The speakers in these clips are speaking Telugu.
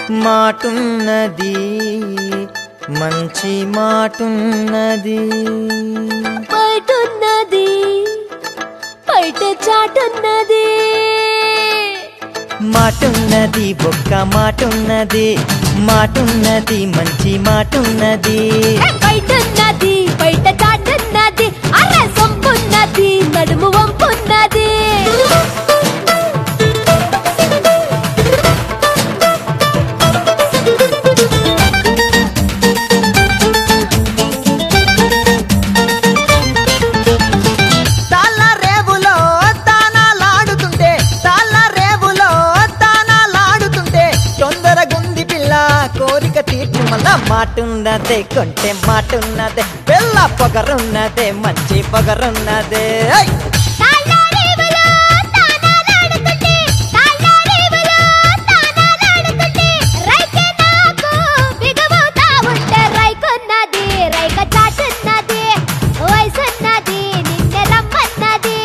మాటున్నది మంచి మాటున్నది బయటున్నది బయట చాటున్నది మాటున్నది ఒక్క మాటున్నది మాటున్నది మంచి మాటున్నది బయటున్నది బయట చాటున్నది అరే సొంపున్నది నడుము వంపున్నది తాళ్ళ రేవులో తానాలాడుతుంటే తాళ్ళ రేవులో తానాలాడుతుంటే తొందరగుంది పిల్ల కోరిక తీర్చు మళ్ళా మాటున్నదే కొంటే మాటున్నదే పిల్ల పొగరున్నదే మంచి పొగరున్నదే ఐ! తాళ్ళారేవులో తానాలాడుతుంటే, తాళ్ళారేవులో తానాలాడుతుంటే, రైకే నాకు బిగబోతా ఉంటే రైకున్నది, రైక చాటున్నది, వయసున్నది, నిన్నే రమ్మన్నది.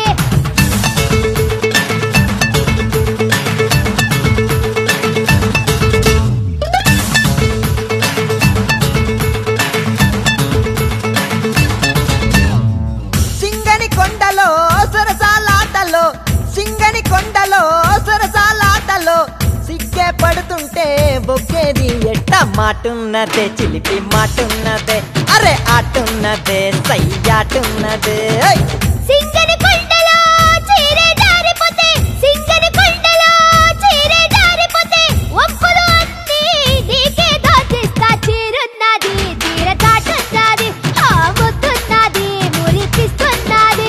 సింగని కొండలో సరసాలాటలో సింగని కొండలో సరసాలాటలో సిగ్గే పడుతుంటే బొక్కేది ఎట్ట మాటున్నదే చిలిపి మాటున్నదే అరే ఆటున్నదే సయ్యాటున్నదే ఐ! సింగని కొండలో చీరే జారిపోతే, సింగని కొండలో చీరే జారిపోతే, ఒప్పులు అన్నీ నీకే దోచిస్తా. చీరున్నది, చీర చాటున్నది, ఆ ముద్దున్నది, మురిపిస్తున్నది.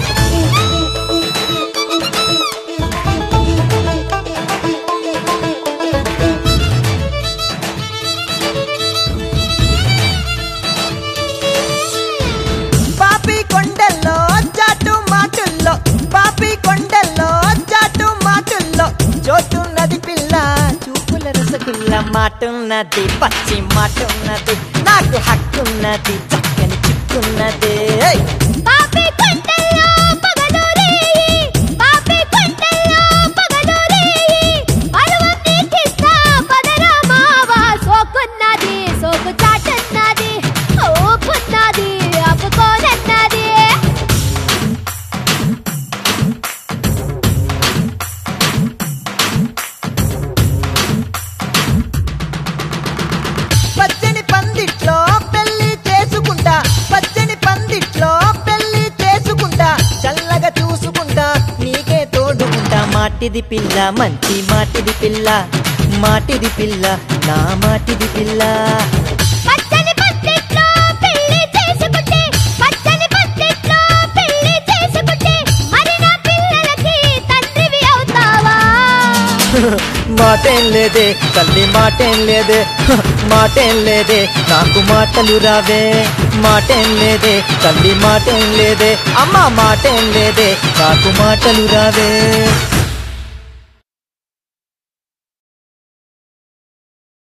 పాపి కొండల్లో చాటు మాటుల్లో పాపి కొండల్లో చాటు మాటుల్లో చోటున్నది పిల్ల చూపుల రసగుల్ల మాటున్నది పచ్చి మాటున్నది నాకు హక్కున్నది చక్కని చిక్కున్నది ఏయ్! పాపి కొండల్లో పగలు రేయి, పాపి కొండల్లో పగలు రేయి, పరువం నీకిస్తా పదరా మావా. సోకున్నది, సోకు చాటున్నది, ఊపున్నది, ఆపుకోనన్నది. పచ్చని పందిట్లో పెళ్లి చేసుకుంటా పచ్చని పందిట్లో పెళ్లి చేసుకుంటా చల్లగా చూసుకుంటా నీకే తోడుకుంటా మాటిది పిల్ల మంచి మాటిది పిల్ల మాటిది పిల్ల నా మాటిది పిల్ల పచ్చని పందిట్లో పెళ్లి చేసుకుంటే, పచ్చని పందిట్లో పెళ్లి చేసుకుంటే, మరి నా పిల్లలకి తండ్రివి అవుతావా మాటేం లేదే తల్లి మాటేం లేదే హ, మాటేం లేదే నాకు మాటలు రావే మాటేం లేదే తల్లి మాటేం లేదే అమ్మ మాటేం లేదే నాకు మాటలు రావే